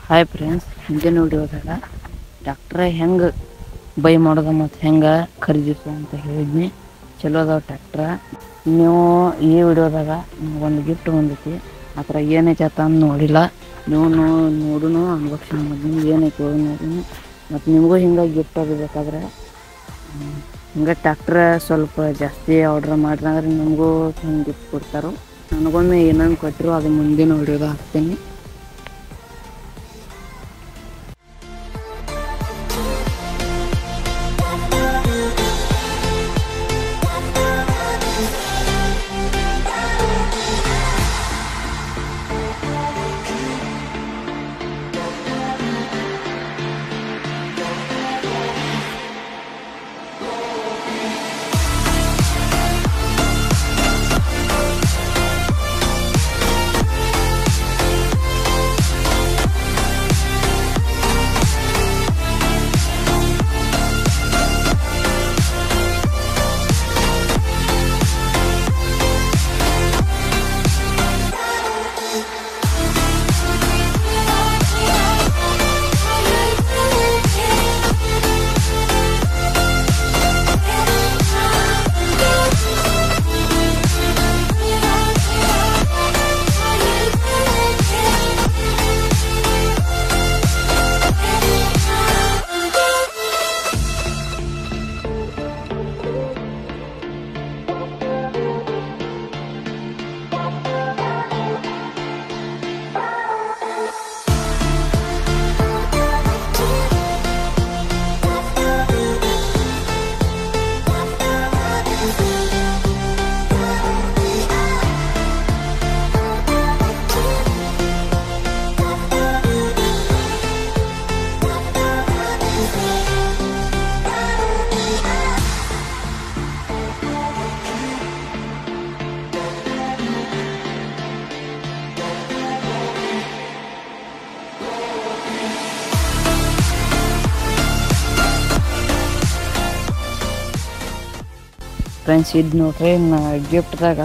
hi friends ಹಿಂದಿನ ವಿಡಿಯೋದಾಗ tractor ಹೆಂಗೆ by ಮಾಡೋದು ಮತ್ತು ಹೆಂಗೆ ಖರೀದಿಸು ಅಂತ ಹೇಳಿದ್ನಿ ಚಲೋ ಅದಾವ ಟ್ಯಾಕ್ಟ್ರ ನೀವು ಈ ವಿಡಿಯೋದಾಗ ಒಂದು ಗಿಫ್ಟ್ ಬಂದೈತಿ ಆ ಥರ ಏನೈತೆ ಅಂತ ಅಂದ್ ನೋಡಿಲ್ಲ ನೀವು ನೋಡು ಅನ್ಬಾಕ್ಸಿಂಗ್ ಮಾಡಿದ್ನಿ ಏನೈತಿ ಹೋಗಿ ನೋಡಿನಿ ಮತ್ತು ನಿಮಗೂ ಹಿಂಗೆ ಗಿಫ್ಟ್ ಅದು ಬೇಕಾದ್ರೆ ಹ್ಮ್, ಹಿಂಗೆ ಟ್ಯಾಕ್ಟ್ರ ಸ್ವಲ್ಪ ಜಾಸ್ತಿ ಆರ್ಡ್ರ್ ಮಾಡ್ರಿ ಅಂದ್ರೆ ನಿಮಗೂ ಹಿಂಗೆ ಗಿಫ್ಟ್ ಕೊಡ್ತಾರೆ ನನಗೊಮ್ಮೆ ಏನೇನು ಕೊಟ್ಟರು ಅದು ಮುಂದಿನ ವಿಡಿಯೋದಾಗ ಹಾಕ್ತೀನಿ ಫ್ರೆಂಡ್ಸ್ ಇದು ನೋಡ್ರಿ ನಾ ಗಿಫ್ಟ್ದಾಗ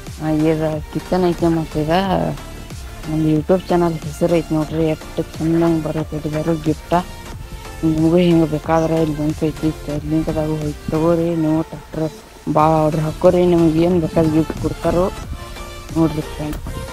ಈಗ ಕಿಚನ್ ಐತೆ ಮತ್ತು ಈಗ ಒಂದು ಯೂಟ್ಯೂಬ್ ಚಾನಲ್ ಹೆಸರು ಐತೆ ನೋಡ್ರಿ ಎಷ್ಟು ಚಂದಂಗೆ ಬರೋಕೆ ಇಟ್ಟಿದ್ದಾರೆ ಗಿಫ್ಟ ನಿಮಗೂ ಹಿಂಗೆ ಬೇಕಾದ್ರೆ ಇಲ್ಲಿ ಲಿಂಕ್ ಐತಿ ಲಿಂಕ್ದಾಗ ಹೋಗಿ ತಗೋರಿ ನೀವು ಟ್ಯಾಕ್ಟ್ರ್ ಭಾಳ ಆರ್ಡ್ರ್ ಹಾಕೋರಿ ನಿಮ್ಗೆ ಏನು ಬೇಕಾದ್ರೆ ಗಿಫ್ಟ್ ಕೊಡ್ತಾರೋ ನೋಡ್ರಿ ಫ್ರೆಂಡ್ಸ್